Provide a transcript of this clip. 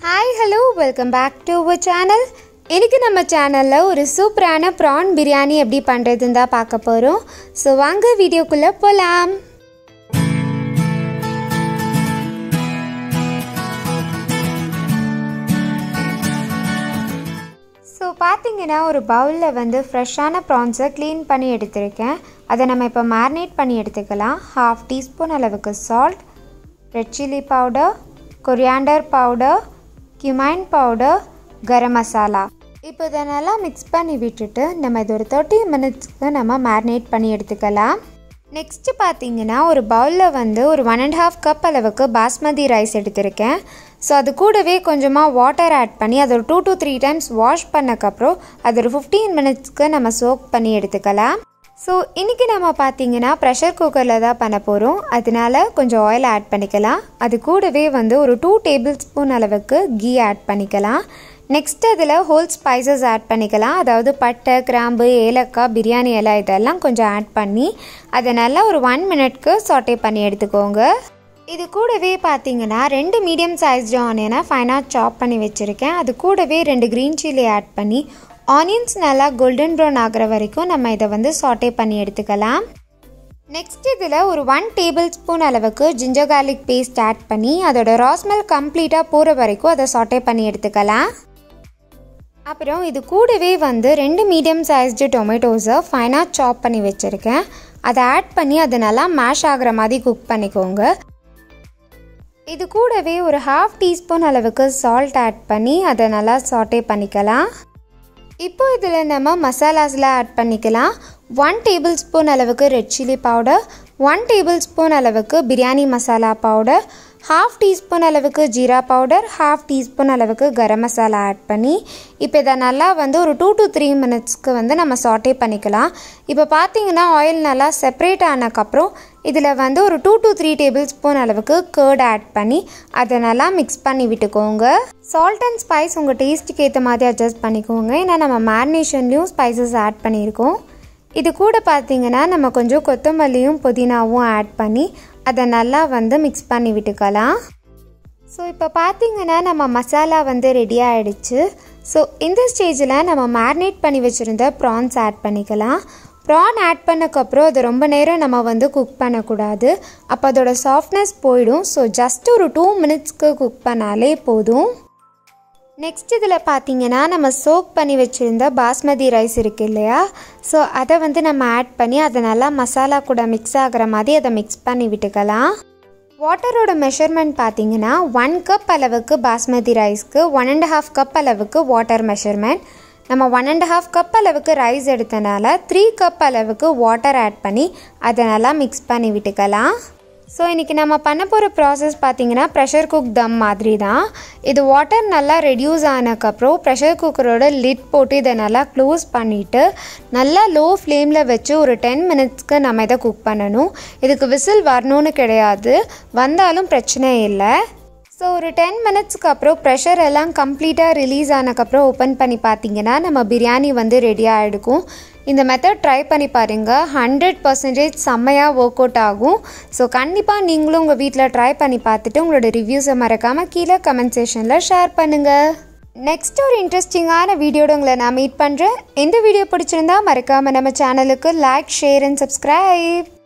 hi hello welcome back to our channel இன்னைக்கு நம்ம சேனலில் ஒரு சூப்பரான ப்ரான் பிரியாணி எப்படி பண்ணுறதுன்னு தான் பார்க்க போகிறோம் ஸோ வாங்க வீடியோக்குள்ளே போகலாம் ஸோ பார்த்தீங்கன்னா ஒரு பவுலில் வந்து ஃப்ரெஷ்ஷான ப்ரான்ஸை க்ளீன் பண்ணி எடுத்திருக்கேன் அதை நம்ம இப்போ மேரினேட் பண்ணி எடுத்துக்கலாம் ஹாஃப் டீஸ்பூன் அளவுக்கு salt red chilli powder coriander powder cumin powder garam masala இப்போ இதை நல்லா மிக்ஸ் பண்ணி விட்டுட்டு நம்ம இது ஒரு தேர்ட்டி மினிட்ஸ்க்கு நம்ம மேரினேட் பண்ணி எடுத்துக்கலாம் நெக்ஸ்ட்டு பார்த்தீங்கன்னா ஒரு பவுலில் வந்து ஒரு ஒன் அண்ட் ஹாஃப் கப் அளவுக்கு பாஸ்மதி ரைஸ் எடுத்திருக்கேன் ஸோ அது கூடவே கொஞ்சமாக வாட்டர் ஆட் பண்ணி அதை ஒரு two to three times wash பண்ணக்கப்புறம் அது ஒரு ஃபிஃப்டீன் மினிட்ஸ்க்கு நம்ம சோக் பண்ணி எடுத்துக்கலாம் ஸோ இன்றைக்கி நம்ம பார்த்தீங்கன்னா ப்ரெஷர் குக்கரில் தான் பண்ண போகிறோம் அதனால கொஞ்சம் ஆயில் ஆட் பண்ணிக்கலாம் அது கூடவே வந்து ஒரு டூ டேபிள் ஸ்பூன் அளவுக்கு கீ ஆட் பண்ணிக்கலாம் நெக்ஸ்ட் அதில் ஹோல் ஸ்பைசஸ் ஆட் பண்ணிக்கலாம் அதாவது பட்டை கிராம்பு ஏலக்காய் பிரியாணி இலை இதெல்லாம் கொஞ்சம் ஆட் பண்ணி அதை நல்லா ஒரு ஒன் மினிட்க்கு சாட்டே பண்ணி எடுத்துக்கோங்க இது கூடவே பார்த்தீங்கன்னா ரெண்டு மீடியம் சைஸ் ஆனியனை ஃபைனாக சாப் பண்ணி வச்சுருக்கேன் அது கூடவே ரெண்டு க்ரீன் சில்லி ஆட் பண்ணி ஆனியன்ஸ் நல்லா கோல்டன் ப்ரௌன் ஆகிற வரைக்கும் நம்ம இதை வந்து சாட்டே பண்ணி எடுத்துக்கலாம் நெக்ஸ்ட் இதில் ஒரு ஒன் டேபிள் ஸ்பூன் அளவுக்கு ஜிஞ்சர் garlic பேஸ்ட் ஆட் பண்ணி அதோட ராஸ்மெல் கம்ப்ளீட்டாக போகிற வரைக்கும் அதை சாட்டே பண்ணி எடுத்துக்கலாம் அப்புறம் இது கூடவே வந்து ரெண்டு மீடியம் சைஸ்டு டொமேட்டோஸை ஃபைனாக சாப் பண்ணி வச்சுருக்கேன் அதை ஆட் பண்ணி அதை நல்லா மேஷ் ஆகிற மாதிரி குக் பண்ணிக்கோங்க இது கூடவே ஒரு ஹாஃப் டீஸ்பூன் அளவுக்கு சால்ட் ஆட் பண்ணி அதை நல்லா சாட்டே பண்ணிக்கலாம் இப்போ இதில் நம்ம மசாலாஸ்லாம் ஆட் பண்ணிக்கலாம் ஒன் டேபிள் ஸ்பூன் அளவுக்கு red chilli powder one tablespoon அளவுக்கு biryani masala powder half teaspoon அளவுக்கு ஜீரா பவுடர் ஹாஃப் டீஸ்பூன் அளவுக்கு கரம் மசாலா ஆட் பண்ணி இப்போ இதை நல்லா வந்து ஒரு டூ டு த்ரீ மினிட்ஸ்க்கு வந்து நம்ம சாட்டே பண்ணிக்கலாம் இப்போ பார்த்தீங்கன்னா ஆயில் நல்லா செப்பரேட் ஆனதுக்கப்புறம் இதில் வந்து ஒரு two to three tablespoon அளவுக்கு கேர்ட் ஆட் பண்ணி அதை நல்லா மிக்ஸ் பண்ணி விட்டுக்கோங்க சால்ட் அண்ட் ஸ்பைஸ் உங்கள் டேஸ்ட்டுக்கு ஏற்ற மாதிரி அட்ஜஸ்ட் பண்ணிக்கோங்க ஏன்னா நம்ம மேரினேஷன்லேயும் ஸ்பைசஸ் ஆட் பண்ணியிருக்கோம் இது கூட பார்த்தீங்கன்னா நம்ம கொஞ்சம் கொத்தமல்லியும் புதினாவும் ஆட் பண்ணி அதை நல்லா வந்து மிக்ஸ் பண்ணி விட்டுக்கலாம் ஸோ இப்போ பார்த்தீங்கன்னா நம்ம மசாலா வந்து ரெடி ஆகிடுச்சு ஸோ இந்த ஸ்டேஜில் நம்ம மேரினேட் பண்ணி வச்சுருந்த ப்ரான்ஸ் ஆட் பண்ணிக்கலாம் ப்ரான் ஆட் பண்ணக்கப்புறம் அது ரொம்ப நேரம் நம்ம வந்து குக் பண்ணக்கூடாது அப்போ அதோட சாஃப்ட்னஸ் போயிடும் ஸோ ஜஸ்ட் ஒரு டூ மினிட்ஸ்க்கு குக் பண்ணாலே போதும் நெக்ஸ்ட் இதில் பார்த்தீங்கன்னா நம்ம சோக் பண்ணி வச்சுருந்த பாஸ்மதி ரைஸ் இருக்கு இல்லையா ஸோ அதை வந்து நம்ம ஆட் பண்ணி அதை நல்லா மசாலா கூட மிக்ஸ் ஆகிற மாதிரி அதை மிக்ஸ் பண்ணி விட்டுக்கலாம் வாட்டரோட மெஷர்மெண்ட் பார்த்தீங்கன்னா ஒன் கப் அளவுக்கு பாஸ்மதி ரைஸ்க்கு ஒன் அண்ட் ஹாஃப் கப் அளவுக்கு வாட்டர் மெஷர்மெண்ட் நம்ம ஒன் அண்ட் ஹாஃப் கப் அளவுக்கு ரைஸ் எடுத்தனால த்ரீ கப் அளவுக்கு வாட்டர் ஆட் பண்ணி அதை நல்லா மிக்ஸ் பண்ணி விட்டுக்கலாம் ஸோ இன்றைக்கி நம்ம பண்ண போகிற ப்ராசஸ் பார்த்தீங்கன்னா ப்ரெஷர் குக் தம் மாதிரி தான் இது வாட்டர் நல்லா ரெடியூஸ் ஆனதுக்கப்புறம் ப்ரெஷர் குக்கரோட லிட் போட்டு இதை நல்லா க்ளோஸ் பண்ணிவிட்டு நல்லா லோ ஃப்ளேமில் வச்சு ஒரு டென் மினிட்ஸ்க்கு நம்ம இதை குக் பண்ணணும் இதுக்கு விசில் வரணும்னு கிடையாது வந்தாலும் பிரச்சனை இல்லை ஸோ ஒரு டென் மினிட்ஸ்க்கு அப்புறம் ப்ரெஷர் எல்லாம் கம்ப்ளீட்டாக ரிலீஸ் ஆனதுக்கப்புறம் ஓப்பன் பண்ணி பார்த்தீங்கன்னா நம்ம பிரியாணி வந்து ரெடியாக இருக்கும் இந்த மெத்தட் ட்ரை பண்ணி பாருங்கள் ஹண்ட்ரட் பர்சன்டேஜ் செம்மையாக ஒர்க் அவுட் ஆகும் ஸோ கண்டிப்பாக நீங்களும் உங்கள் வீட்டில் ட்ரை பண்ணி பார்த்துட்டு உங்களோட ரிவ்யூஸை மறக்காமல் கீழே கமெண்ட் செஷனில் ஷேர் பண்ணுங்கள் நெக்ஸ்ட் ஒரு இன்ட்ரெஸ்டிங்கான வீடியோட உங்களை நான் மீட் பண்ணுறேன் இந்த வீடியோ பிடிச்சிருந்தா மறக்காமல் நம்ம சேனலுக்கு லைக் ஷேர் அண்ட் சப்ஸ்கிரைப்